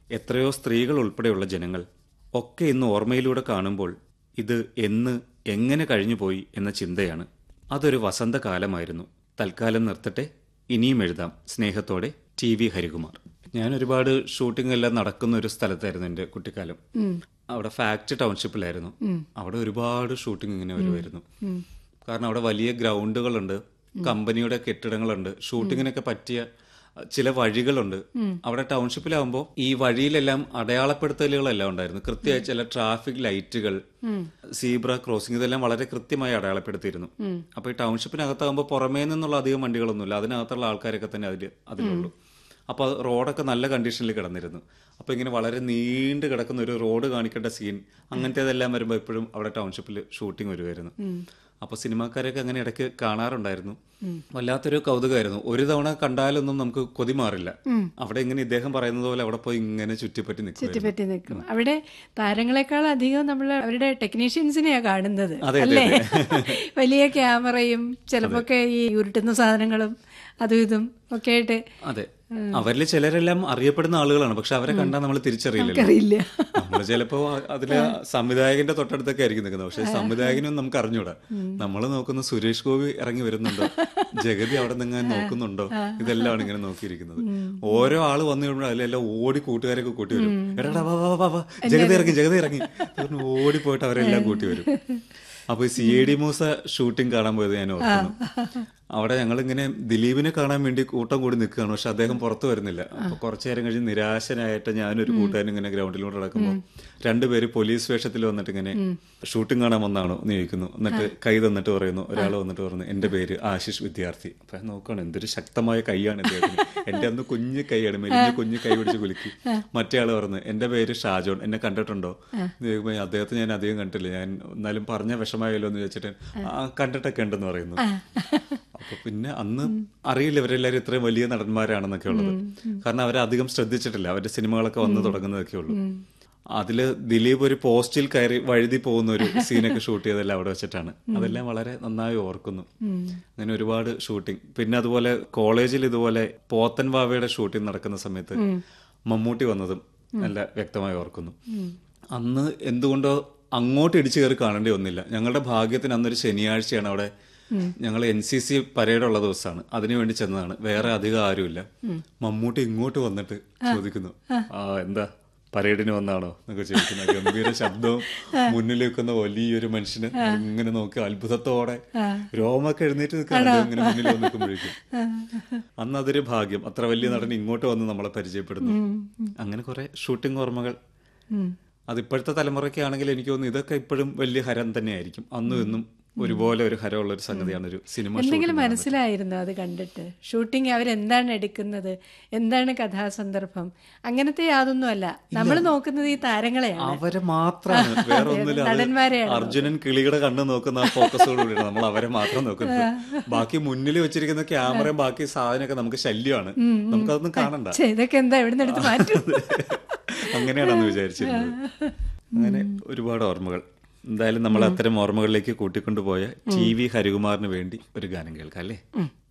എത്രയോ സ്ത്രീകൾ ഉൾപ്പെടെയുള്ള ജനങ്ങൾ ഒക്കെ ഇന്ന് ഓർമ്മയിലൂടെ കാണുമ്പോൾ ഇത് എന്ന് എങ്ങനെ കഴിഞ്ഞുപോയി എന്ന ചിന്തയാണ് അതൊരു വസന്തകാലമായിരുന്നു തൽക്കാലം നിർത്തട്ടെ ഇനിയും എഴുതാം സ്നേഹത്തോടെ ടി വി ഹരികുമാർ ഞാൻ ഒരുപാട് ഷൂട്ടിംഗ് എല്ലാം നടക്കുന്ന ഒരു സ്ഥലത്തായിരുന്നു എൻ്റെ കുട്ടിക്കാലം അവിടെ ഫാക്ട് ടൗൺഷിപ്പിലായിരുന്നു അവിടെ ഒരുപാട് ഷൂട്ടിംഗ് ഇങ്ങനെ വരുമായിരുന്നു കാരണം അവിടെ വലിയ ഗ്രൗണ്ടുകളുണ്ട് കമ്പനിയുടെ കെട്ടിടങ്ങളുണ്ട് ഷൂട്ടിങ്ങിനൊക്കെ പറ്റിയ ചില വഴികളുണ്ട് അവിടെ ടൗൺഷിപ്പിലാവുമ്പോൾ ഈ വഴിയിലെല്ലാം അടയാളപ്പെടുത്തലുകളെല്ലാം ഉണ്ടായിരുന്നു കൃത്യമായി ചില ട്രാഫിക് ലൈറ്റുകൾ സീബ്ര ക്രോസിംഗ് ഇതെല്ലാം വളരെ കൃത്യമായി അടയാളപ്പെടുത്തിയിരുന്നു അപ്പൊ ഈ ടൗൺഷിപ്പിനകത്താകുമ്പോൾ പുറമേ നിന്നുള്ള അധികം വണ്ടികളൊന്നുമില്ല അതിനകത്തുള്ള ആൾക്കാരൊക്കെ തന്നെ അതിൽ അതിലുള്ളൂ അപ്പൊ അത് റോഡൊക്കെ നല്ല കണ്ടീഷനിൽ കിടന്നിരുന്നു അപ്പൊ ഇങ്ങനെ വളരെ നീണ്ടു കിടക്കുന്ന ഒരു റോഡ് കാണിക്കേണ്ട സീൻ അങ്ങനത്തേതെല്ലാം വരുമ്പോൾ എപ്പോഴും അവിടെ ടൗൺഷിപ്പിൽ ഷൂട്ടിംഗ് വരുമായിരുന്നു അപ്പൊ സിനിമാക്കാരൊക്കെ അങ്ങനെ ഇടയ്ക്ക് കാണാറുണ്ടായിരുന്നു വല്ലാത്തൊരു കൗതുകമായിരുന്നു ഒരു തവണ കണ്ടാലൊന്നും നമുക്ക് കൊതി മാറില്ല അവിടെ ഇങ്ങനെ ഇദ്ദേഹം പറയുന്നത് പോലെ അവിടെ പോയി ഇങ്ങനെ ചുറ്റിപ്പറ്റി നിൽക്കും ചുറ്റിപ്പറ്റി നിൽക്കും അവിടെ താരങ്ങളെക്കാൾ അധികം നമ്മൾ അവരുടെ ടെക്നീഷ്യൻസിനെയാ കാണുന്നത് അതെ, അല്ലേ വലിയ ക്യാമറയും ചിലപ്പോഴൊക്കെ ഈ ഉരുട്ടുന്ന സാധനങ്ങളും അതും ഇതും ഒക്കെ ആയിട്ട് അതെ അവരിൽ ചിലരെല്ലാം അറിയപ്പെടുന്ന ആളുകളാണ് പക്ഷെ അവരെ കണ്ടാൽ നമ്മൾ തിരിച്ചറിയില്ലല്ലോ അറിയില്ല നമ്മൾ ചിലപ്പോ അതില് സംവിധായകന്റെ തൊട്ടടുത്തൊക്കെ ആയിരിക്കും നിൽക്കുന്നത് പക്ഷെ സംവിധായകനും നമുക്ക് അറിഞ്ഞൂടാ നമ്മൾ നോക്കുന്ന സുരേഷ് ഗോപി ഇറങ്ങി വരുന്നുണ്ടോ ജഗതി അവിടെ നിങ്ങൾ നോക്കുന്നുണ്ടോ ഇതെല്ലാമാണ് ഇങ്ങനെ നോക്കിയിരിക്കുന്നത് ഓരോ ആള് വന്നു കഴിയുമ്പോൾ അതിലെല്ലാം ഓടി കൂട്ടുകാരൊക്കെ കൂട്ടി വരും എടാ വാ വാ വാ വാ ജഗതി ഇറങ്ങി ജഗതി ഇറങ്ങി പറഞ്ഞു ഓടി പോയിട്ട് അവരെല്ലാം കൂട്ടി വരും അപ്പൊ ഈ C A D Moosa shooting കാണാൻ പോയത് ഞാൻ ഓർക്കുന്നു അവിടെ ഞങ്ങൾ ഇങ്ങനെ ദിലീപിനെ കാണാൻ വേണ്ടി കൂട്ടം കൂടി നിൽക്കുകയാണ് പക്ഷെ അദ്ദേഹം പുറത്തു വരുന്നില്ല അപ്പൊ കുറച്ചു നേരം കഴിഞ്ഞ് നിരാശനായിട്ട് ഞാനൊരു കൂട്ടുകാരൻ ഇങ്ങനെ ഗ്രൗണ്ടിലൂടെ നടക്കുമ്പോൾ രണ്ടുപേര് പോലീസ് വേഷത്തിൽ വന്നിട്ട് ഇങ്ങനെ ഷൂട്ടിംഗ് കാണാൻ വന്നാണോ എന്ന് ചോദിക്കുന്നു എന്നിട്ട് കൈ തന്നിട്ട് പറയുന്നു ഒരാൾ വന്നിട്ട് പറഞ്ഞു എന്റെ പേര് ആശിഷ് വിദ്യാർത്ഥി അപ്പൊ ഞാൻ നോക്കുകയാണ് എന്തൊരു ശക്തമായ കൈയാണ് ഇദ്ദേഹത്തിന് എന്റെ അന്ന് കുഞ്ഞു കൈയാണ് മെലിഞ്ഞ കുഞ്ഞു കൈ പിടിച്ച് കുലുക്കി മറ്റേ ആള് പറഞ്ഞു എന്റെ പേര് ഷാജോൺ എന്നെ കണ്ടിട്ടുണ്ടോ എന്ന് ചോദിക്കുമ്പോൾ അദ്ദേഹത്തെ ഞാൻ അധികം കണ്ടിട്ടില്ല ഞാൻ എന്നാലും പറഞ്ഞ വിഷമായല്ലോ എന്ന് ചോദിച്ചിട്ട് ആ കണ്ടിട്ടൊക്കെ ഉണ്ടെന്ന് പറയുന്നു അപ്പൊ പിന്നെ അന്ന് അറിയില്ല ഇവരെല്ലാരും ഇത്രയും വലിയ നടന്മാരാണെന്നൊക്കെ ഉള്ളത് കാരണം അവരെ അധികം ശ്രദ്ധിച്ചിട്ടില്ല അവരുടെ സിനിമകളൊക്കെ വന്ന് തുടങ്ങുന്നതൊക്കെ ഉള്ളൂ അതില് ദിലീപ് ഒരു പോസ്റ്റിൽ കയറി വഴുതി പോകുന്ന ഒരു സീനൊക്കെ ഷൂട്ട് ചെയ്തെല്ലാം അവിടെ വെച്ചിട്ടാണ് അതെല്ലാം വളരെ നന്നായി ഓർക്കുന്നു അങ്ങനെ ഒരുപാട് ഷൂട്ടിംഗ് പിന്നെ അതുപോലെ കോളേജിൽ ഇതുപോലെ പോത്തൻ വാവയുടെ ഷൂട്ടിംഗ് നടക്കുന്ന സമയത്ത് മമ്മൂട്ടി വന്നതും നല്ല വ്യക്തമായി ഓർക്കുന്നു അന്ന് എന്തുകൊണ്ടോ അങ്ങോട്ട് ഇടിച്ചു കയറി കാണേണ്ടി വന്നില്ല ഞങ്ങളുടെ ഭാഗ്യത്തിന് അന്നൊരു ശനിയാഴ്ചയാണ് അവിടെ ഞങ്ങൾ എൻ സി സി പരേഡുള്ള ദിവസമാണ് അതിനുവേണ്ടി ചെന്നതാണ് വേറെ അധികം ആരുമില്ല മമ്മൂട്ടി ഇങ്ങോട്ട് വന്നിട്ട് ചോദിക്കുന്നു ആ എന്താ പരേഡിന് വന്നാണോ എന്നൊക്കെ ചോദിക്കുന്ന ഗംഭീര ശബ്ദവും മുന്നിൽ നിൽക്കുന്ന വലിയൊരു മനുഷ്യന് ഇങ്ങനെ നോക്കി അത്ഭുതത്തോടെ രോമൊക്കെ എഴുന്നേറ്റ് നിൽക്കുകയാണ് ഇങ്ങനെ മുന്നിൽ വന്ന് നിൽക്കുമ്പോഴേക്കും അന്ന് അതൊരു ഭാഗ്യം അത്ര വലിയ നടൻ ഇങ്ങോട്ട് വന്ന് നമ്മളെ പരിചയപ്പെടുന്നു അങ്ങനെ കുറെ ഷൂട്ടിംഗ് ഓർമ്മകൾ അതിപ്പോഴത്തെ തലമുറയ്ക്ക് ആണെങ്കിൽ എനിക്ക് തോന്നുന്നു ഇതൊക്കെ ഇപ്പോഴും വലിയ ഹരം തന്നെയായിരിക്കും അന്നും ഇന്നും ഒരുപോലെ ഒരു ഹരമുള്ള ഒരു സംഗതിയാണ് ഒരു സിനിമ എന്തെങ്കിലും മനസ്സിലായിരുന്നു അത് കണ്ടിട്ട് ഷൂട്ടിംഗ് അവരെന്താണ് എടുക്കുന്നത് എന്താണ് കഥാസന്ദർഭം അങ്ങനത്തെ യാതൊന്നും അല്ല നമ്മൾ നോക്കുന്നത് ഈ താരങ്ങളെയാണ് അവരെ മാത്രമാണ് വേറെ ഒന്നുമില്ല അത് നടന്മാരെയാണ് അർജുനൻ കിളിയുടെ കണ്ണ് നോക്കുന്ന ആ ഫോക്കസോടുകൂടിയാണ് നമ്മൾ അവരെ മാത്രം നോക്കുന്നത് ബാക്കി മുന്നിൽ വെച്ചിരിക്കുന്ന ക്യാമറയും ബാക്കി സാധനമൊക്കെ നമുക്ക് ശല്യമാണ് നമുക്കതൊന്നും കാണണ്ട ഛെ, ഇതൊക്കെ എന്താ എവിടെ നിന്ന് എടുത്ത് മാറ്റും അങ്ങനെയാണെന്ന് വിചാരിച്ചിരുന്നത് അങ്ങനെ ഒരുപാട് ഓർമ്മകൾ എന്തായാലും നമ്മൾ അത്തരം ഓർമ്മകളിലേക്ക് കൂട്ടിക്കൊണ്ടുപോയ ടി വി ഹരികുമാറിന് വേണ്ടി ഒരു ഗാനം കേൾക്കാം അല്ലേ